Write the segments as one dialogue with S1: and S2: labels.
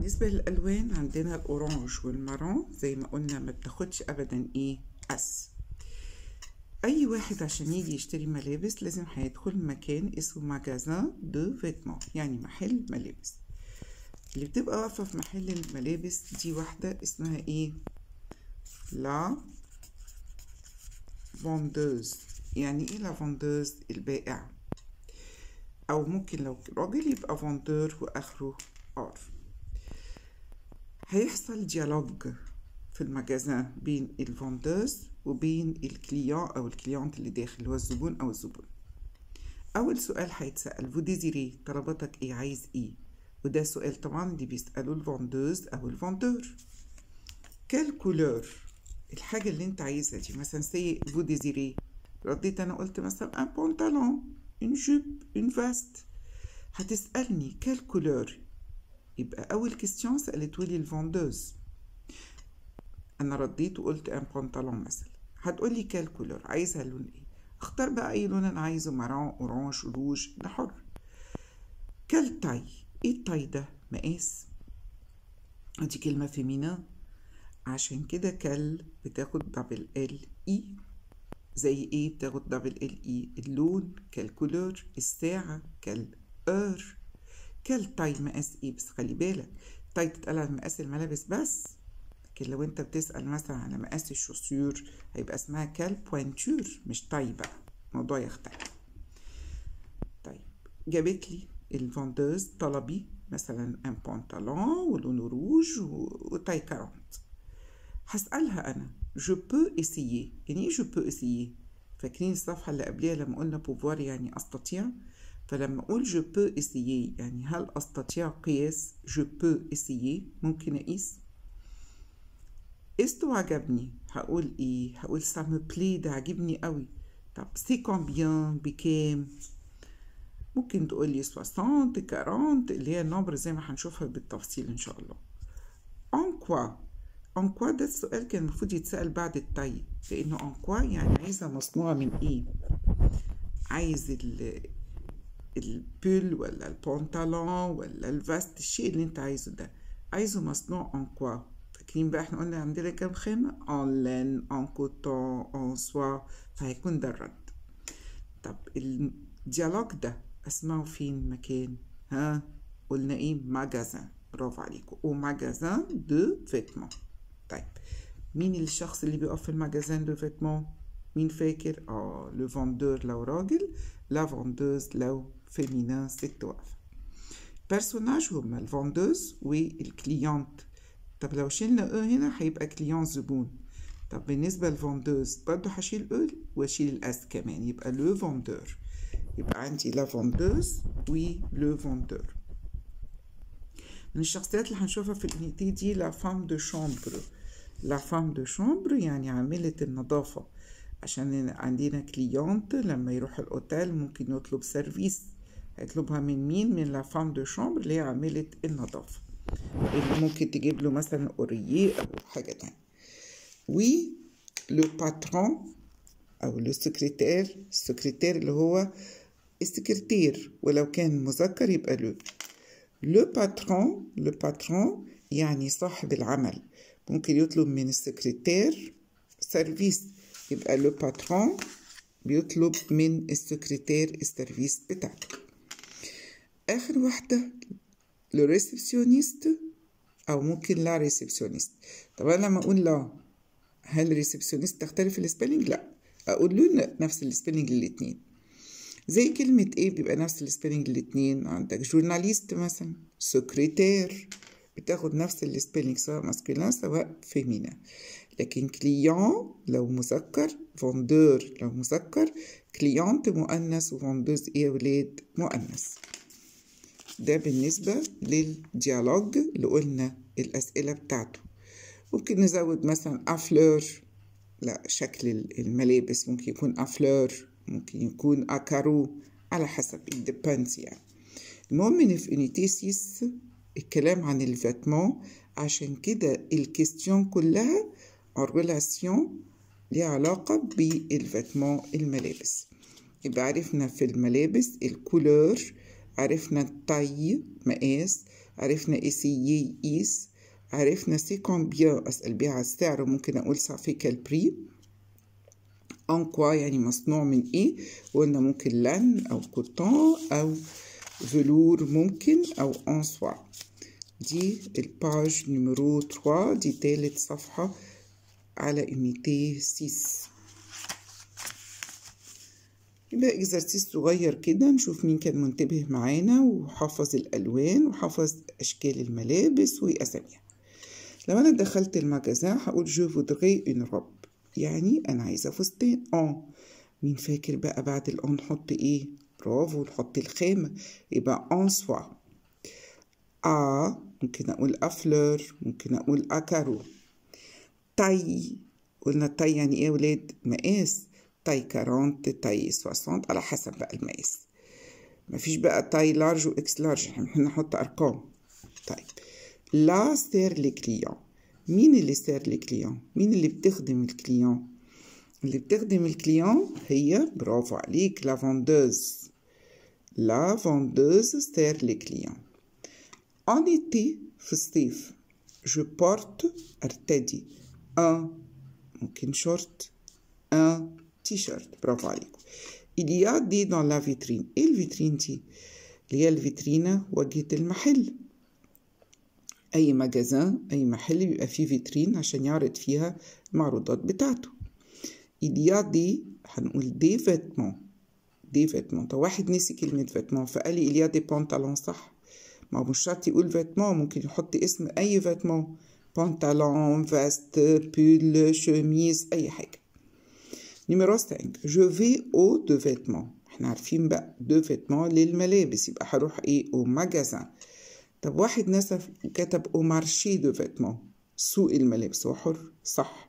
S1: بالنسبة للألوان عندنا الأورانج والمارون زي ما قلنا ما بتاخدش أبدا إيه أس أي واحد عشان يجي يشتري ملابس لازم هيدخل مكان اسمه ماجازان دو فيتمون يعني محل ملابس اللي بتبقى واقفة في محل الملابس دي واحدة اسمها إيه لا فوندوز يعني إيه لا فوندوز البائع أو ممكن لو راجل يبقى فوندور وآخره آر هيحصل ديالوج في المجازان بين الفوندوز وبين الكليون أو الكليونت اللي داخل اللي هو الزبون أو الزبون أول سؤال هيتسأل فو ديزيري طلباتك إيه عايز إيه وده سؤال طبعا اللي بيسألوا الفوندوز أو الفوندور كال كولور الحاجة اللي أنت عايزها دي مثلا سي فو ديزيري رديت أنا قلت مثلا ان بونتالون une jupe une veste هتسألني كال كولور يبقى أول كيستيون سألتولي الفوندوز أنا رديت وقلت ان بنطلون مثلا هتقولي كال كولور عايزها لون إيه اختار بقى أي لون أنا عايزه مارون أورانج روج ده حر كال تاي إيه التاي ده مقاس دي كلمة فيمينا عشان كده كال بتاخد دبل ال اي زي ايه بتاخد دبل ال اي اللون كالكولور الساعة كالأور كالتاي مقاس ايه بس خلي بالك تاي تتقال على مقاس الملابس بس لكن لو انت بتسأل مثلا على مقاس الشوسيور هيبقى اسمها كال بوينتور مش تاي بقى الموضوع يختلف طيب جابت لي الفوندوز طلبي مثلا ان بونتالون ولونه روج وتاي 40 هسألها أنا جو بو اسيي يعني ايه جو بو اسيي فاكرين الصفحة اللي قبلها لما قلنا بوفوار يعني أستطيع فلما أقول جو بو اسيي يعني هل أستطيع قياس جو بو اسيي ممكن أقيس استو عجبني هقول ايه هقول سا مو بلي ده عجبني قوي طب سي كومبيان بكام ممكن تقول لي 60 40 اللي هي النمبر زي ما هنشوفها بالتفصيل ان شاء الله ان كوا ان كوا ده السؤال كان المفروض يتسأل بعد التاي لأنه ان كوا يعني عايزة مصنوعة من إيه؟ عايز ال البول ولا البنطلون ولا الفاست الشيء اللي أنت عايزه ده عايزه مصنوع ان كوا فاكرين بقى احنا قلنا عندنا كام خامة؟ ان لين ان كوتون ان سوا فهيكون ده الرد طب الديالوج ده أسمعه فين مكان؟ ها؟ قلنا إيه؟ ماجازان برافو عليكم او ماجازان دو فيتمون طيب مين الشخص اللي بيقف في الماجازان دو فيتمون مين فاكر اه لو فوندور لو راجل لا فوندوز لو فيمينا ست واقفه بيرسوناج هما الفوندوز والكليونت طب لو شلنا او هنا هيبقى كليون زبون طب بالنسبه للفوندوز برضه هشيل او واشيل الاس كمان يبقى لو فوندور يبقى عندي لا فوندوز ولو فوندور من الشخصيات اللي هنشوفها في الانيتي دي لا فام دو شامبر لا فام دو شامبر يعني عاملة النظافة عشان عندنا كليونت لما يروح الأوتيل ممكن يطلب سيرفيس هيطلبها من مين من لا فام دو شامبر اللي هي عاملة النظافة اللي ممكن تجيب له مثلا أورييه أو حاجة تانية وي لو باترون أو لو سكرتير السكرتير اللي هو السكرتير ولو كان مذكر يبقى لو لو باترون لو باترون يعني صاحب العمل ممكن يطلب من السكرتير سيرفيس يبقى لو باترون بيطلب من السكرتير السيرفيس بتاعته آخر واحدة لو ريسبسيونيست أو ممكن لا ريسبسيونيست طب أنا لما أقول لا هل ريسبسيونيست تختلف السبيلنج؟ لا أقول له نفس السبيلنج الاتنين زي كلمة ايه بيبقى نفس السبيلنج الاتنين عندك جورناليست مثلا سكرتير بتاخد نفس السبيلنج سواء ماسكولين سواء فيمينا لكن كليون لو مذكر فوندور لو مذكر كليونت مؤنث وفوندوز ايه يا ولاد مؤنث ده بالنسبة للديالوج اللي قلنا الأسئلة بتاعته ممكن نزود مثلا أفلور لا شكل الملابس ممكن يكون أفلور ممكن يكون أكارو على حسب الديبانس يعني المهم إن في unité 6 الكلام عن الفاتمون عشان كده الكيستيون كلها en relation ليها علاقة بالفاتمون الملابس يبقى عرفنا في الملابس الكولور عرفنا التاي مقاس عرفنا اسيي يقيس عرفنا سي كومبيان اسال بيها على السعر ممكن اقول سافي كال بري ان كوا يعني مصنوع من ايه قلنا ممكن لان او كوتون او فلور ممكن او ان سوا دي الباج نمرو 3 دي تالت صفحة على unité 6 يبقى اكزرسيس صغير كده نشوف مين كان منتبه معانا وحافظ الألوان وحافظ أشكال الملابس وأساميها لو أنا دخلت المجازان هقول جو فودغي اون روب يعني أنا عايزة فستان اه مين فاكر بقى بعد الأون نحط ايه برافو نحط الخامة يبقى ان سوا ا ممكن أقول أفلور ممكن أقول أكارو تاي قلنا تاي يعني ايه يا ولاد مقاس تاي 40 تاي 60 على حسب بقى المقاس مفيش بقى تاي لارج واكس لارج احنا هنحط ارقام طيب لا سير لي كليون مين اللي سير لي كليون مين اللي بتخدم الكليون اللي بتخدم الكليون هي برافو عليك لا فوندوز لا فوندوز سير لي كليون ان ايتي في الصيف جو بورت ارتدي ان ممكن شورت ان تيشيرت برافو عليكم il y a des dans la vitrine ايه الفيترين دي اللي هي الفيترينة واجهة المحل اي مجازان اي محل بيبقى فيه فيترين عشان يعرض فيها المعروضات بتاعته il y a des هنقول دي فيتمون دي فيتمون طب واحد نسي كلمة فيتمون فقال لي il y a des pantalons صح ما هو مش شرط يقول فيتمون ممكن يحط اسم اي فيتمون بنطلون فيست بول شوميز اي حاجة نيميرو 5 جو في او دو فيتمون احنا عارفين بقى دو فيتمون للملابس يبقى هروح ايه او ماجازان طب واحد نسف كتب او مارشي دو فيتمون سوق الملابس هو حر صح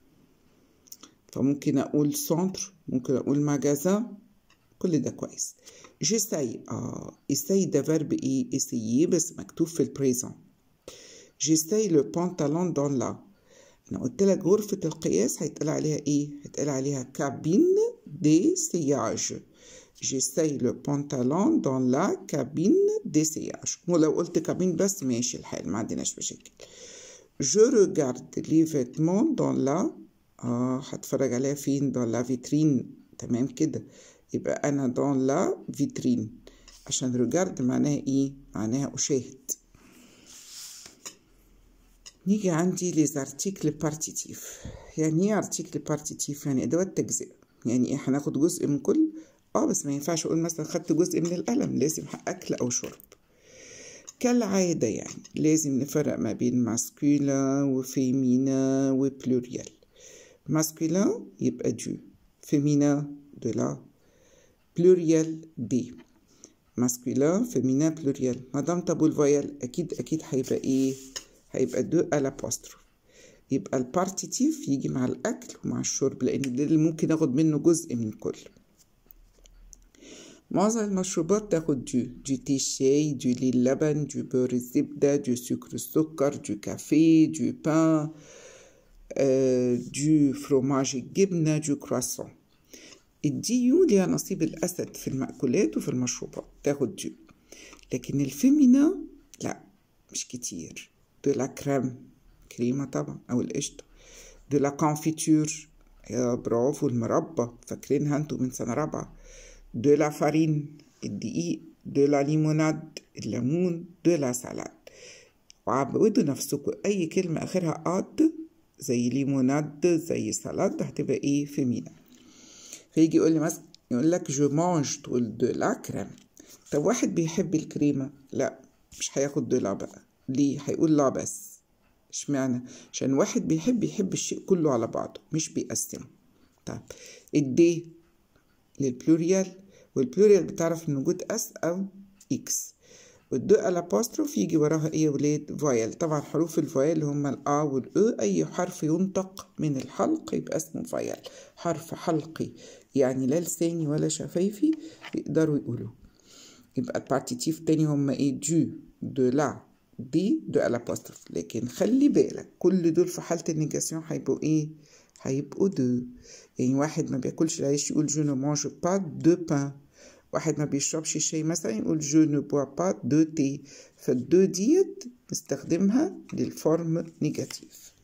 S1: فممكن اقول سنتر ممكن اقول ماجازان كل ده كويس جيساي اه اساي ده فيرب ايه اسيي بس مكتوب في البريزون جيساي لو بانتالون دون لا انا قلت لك غرفة القياس هيتقال عليها ايه هيتقال عليها كابين دي سياج جيساي لو بانتالون دون لا كابين دي سياج ولو قلت كابين بس ماشي الحال ما عندناش مشاكل جو ريغارد لي فيتمون دون لا اه هتفرج عليها فين دون لا فيترين تمام كده يبقى انا دون لا فيترين عشان ريجارد معناها ايه معناها اشاهد نيجي عندي ليز ارتيكل بارتيتيف يعني ايه ارتيكل بارتيتيف يعني ادوات تجزئه يعني ايه هناخد جزء من كل اه بس ما ينفعش اقول مثلا خدت جزء من القلم لازم اكل او شرب كالعادة يعني لازم نفرق ما بين ماسكولا وفيمينا وبلوريال ماسكولا يبقى دو فيمينا de la pluriel دي ماسكولا فيمينا بلوريال مادام تابو الفويال اكيد اكيد هيبقى ايه هيبقى دو الابوستروف يبقى البارتيتيف يجي مع الاكل ومع الشرب لان ده اللي ممكن اخد منه جزء من كل معظم المشروبات تاخد دو دو تي شاي دو لي اللبن دو بور الزبدة دو سكر السكر دو كافيه دو بان آه دو فروماج الجبنة دو كرواسون الديو ليها نصيب الأسد في المأكولات وفي المشروبات تاخد ديو لكن الفيمينا لا مش كتير دو لا كريم كريمة طبعا أو القشطة دو لا كونفيتور يا برافو المربى فاكرينها انتوا من سنة رابعة دو لا فارين الدقيق دو لا ليموناد الليمون دو لا سالاد وعودوا نفسكم أي كلمة آخرها آد زي ليموناد زي سالاد هتبقى ايه فيمينا فيجي يقول لي مثلا يقول لك جو مانج تقول دو لا كريم طب واحد بيحب الكريمة لا مش هياخد دو لا بقى ليه هيقول لا بس اشمعنى عشان واحد بيحب يحب الشيء كله على بعضه مش بيقسمه طيب الدي للبلوريال والبلوريال بتعرف ان وجود اس او اكس والدو الابوستروف يجي وراها ايه يا ولاد فايل طبعا حروف الفايل هما الا والاو اي حرف ينطق من الحلق يبقى اسمه فايل حرف حلقي يعني لا لساني ولا شفايفي يقدروا يقولوا يبقى البارتيتيف تاني هما ايه دو دو لا دي دو الابوستروف لكن خلي بالك كل دول في حالة النيجاسيون هيبقوا ايه هيبقوا دو يعني واحد ما بياكلش العيش يقول جو نو مانج با دو بان واحد ما بيشربش شاي مثلا يقول جو ne bois pas de thé فالدو ديت نستخدمها للفورم نيجاتيف